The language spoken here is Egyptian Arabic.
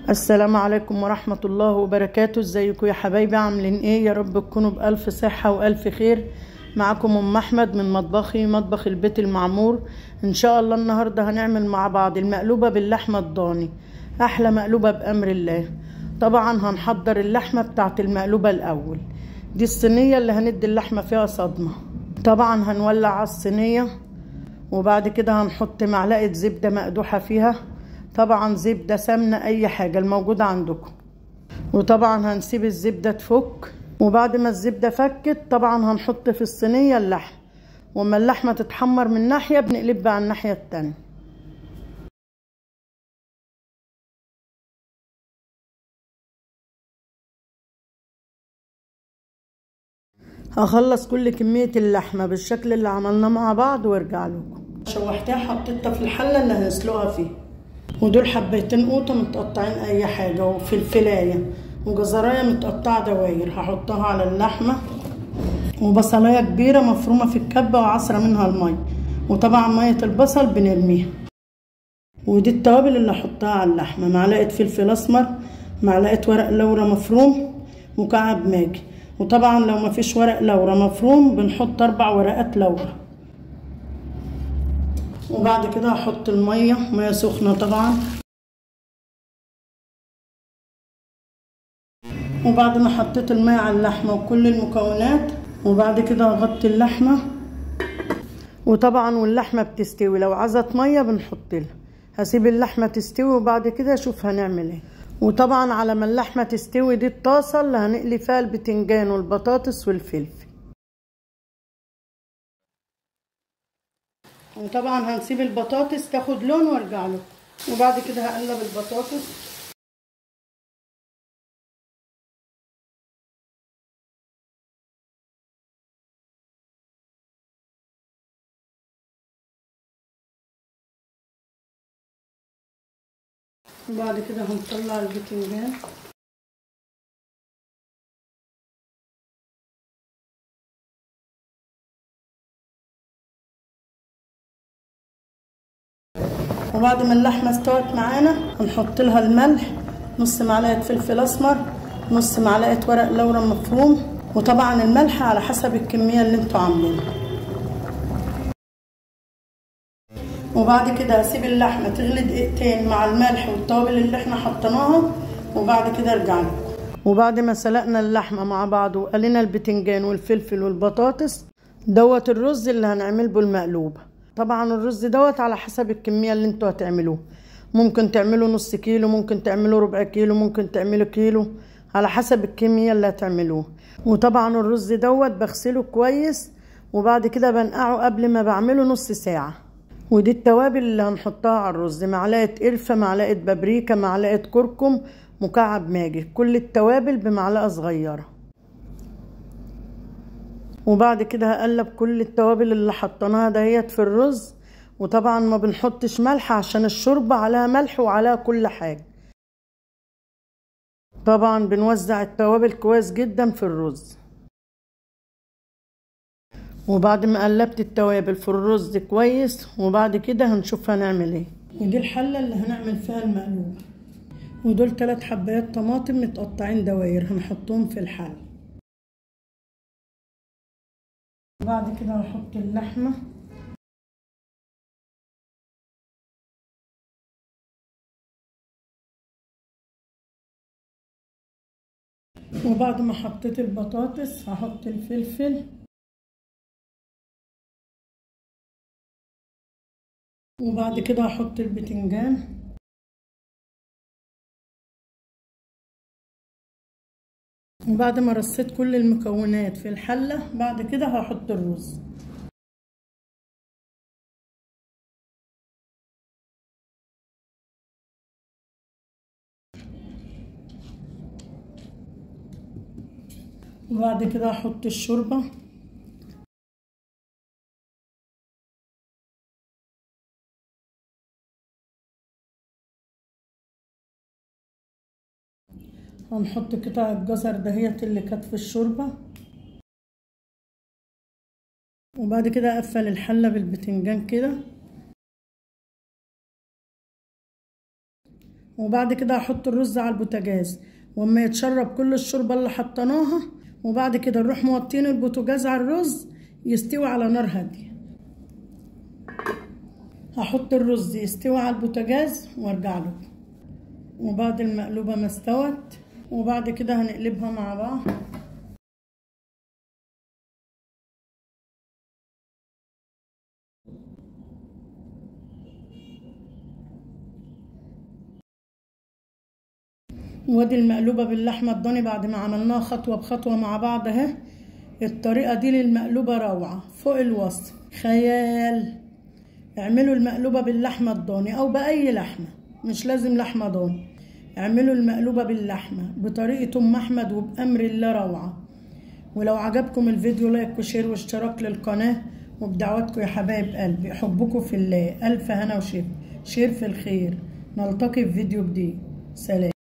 السلام عليكم ورحمة الله وبركاته ازيكم يا حبايبي عاملين ايه يا رب تكونوا بألف صحة وألف خير معاكم أم أحمد من مطبخي مطبخ البيت المعمور إن شاء الله النهاردة هنعمل مع بعض المقلوبة باللحمة الضاني أحلى مقلوبة بأمر الله طبعا هنحضر اللحمة بتاعت المقلوبة الأول دي الصينية اللي هندي اللحمة فيها صدمة طبعا هنولع على الصينية وبعد كده هنحط معلقة زبدة مقدوحة فيها طبعا زبدة سمنة أي حاجة الموجودة عندكم وطبعا هنسيب الزبدة تفك وبعد ما الزبدة فكت طبعا هنحط في الصينية اللحم وما اللحمة تتحمر من ناحية بنقلبها على الناحية التانية هخلص كل كمية اللحمة بالشكل اللي عملناه مع بعض وارجع لكم شوحتها حطيتها في الحلة اللي هنسلقها فيها ودول حبيتين قوطة متقطعين أي حاجة وفلفلاية وجزراية متقطعة دواير هحطها على اللحمة وبصلاية كبيرة مفرومة في الكبة وعصرة منها المية وطبعا مية البصل بنرميها ودي التوابل اللي هحطها على اللحمة معلقة فلفل أسمر معلقة ورق لورا مفروم مكعب ماجي وطبعا لو مفيش ورق لورا مفروم بنحط أربع ورقات لورا وبعد كده هحط المية مية سخنة طبعا وبعد ما حطيت المية على اللحمة وكل المكونات وبعد كده هغطي اللحمة وطبعا واللحمة بتستوي لو عايزة مية بنحط لها هسيب اللحمة تستوي وبعد كده اشوف هنعمل ايه وطبعا على ما اللحمة تستوي دي الطاسة اللي هنقلي فيها البتنجان والبطاطس والفلفل وطبعا هنسيب البطاطس تاخد لون وارجع له وبعد كده هقلب البطاطس وبعد كده هنطلع البتنجان وبعد ما اللحمه استوت معانا هنحط لها الملح نص معلقه فلفل اسمر نص معلقه ورق لورا مفروم وطبعا الملح على حسب الكميه اللي انتوا عاملينها وبعد كده هسيب اللحمه تغلي دقيقتين مع الملح والتوابل اللي احنا حطيناها وبعد كده ارجع لكم وبعد ما سلقنا اللحمه مع بعض وقلينا البتنجان والفلفل والبطاطس دوت الرز اللي هنعمل به المقلوبه طبعا الرز دوت على حسب الكميه اللي انتوا هتعملوه ممكن تعملوا نص كيلو ممكن تعملوا ربع كيلو ممكن تعملوا كيلو على حسب الكميه اللي هتعملوه وطبعا الرز دوت بغسله كويس وبعد كده بنقعه قبل ما بعمله نص ساعه ودي التوابل اللي هنحطها على الرز معلقه قرفه معلقه بابريكا معلقه كركم مكعب ماجي كل التوابل بمعلقه صغيره وبعد كده هقلب كل التوابل اللي حطيناها دهيت في الرز وطبعا ما بنحطش ملح عشان الشوربه عليها ملح وعليها كل حاجه طبعا بنوزع التوابل كويس جدا في الرز وبعد ما قلبت التوابل في الرز كويس وبعد كده هنشوف هنعمل ايه ودي الحله اللي هنعمل فيها المقلوبه ودول ثلاث حبايات طماطم متقطعين دواير هنحطهم في الحل وبعد كده هحط اللحمه وبعد ما حطيت البطاطس هحط الفلفل وبعد كده هحط البتنجان وبعد ما رصيت كل المكونات في الحلة بعد كده هحط الرز وبعد كده هحط الشوربة هنحط قطع الجزر دهيت اللي كانت في الشوربة وبعد كده اقفل الحلة بالبتنجان كده وبعد كده هحط الرز على البوتاجاز واما يتشرب كل الشوربه اللي حطيناها وبعد كده نروح موطين البوتاجاز على الرز يستوي على نار هاديه هحط الرز يستوي على البوتاجاز وارجع له وبعد المقلوبه ما استوت وبعد كده هنقلبها مع بعض وادي المقلوبة باللحمة الضاني بعد ما عملناها خطوة بخطوة مع بعض اهي الطريقة دي للمقلوبة روعة فوق الوصف خيال اعملوا المقلوبة باللحمة الضاني او بأي لحمة مش لازم لحمة ضاني اعملوا المقلوبة باللحمة بطريقة ام احمد وبأمر الله روعة ولو عجبكم الفيديو لايك وشير واشتراك للقناة وبدعواتكم يا حبايب قلبي احبكم في الله الف هنا وشفا شير في الخير نلتقي في فيديو جديد سلام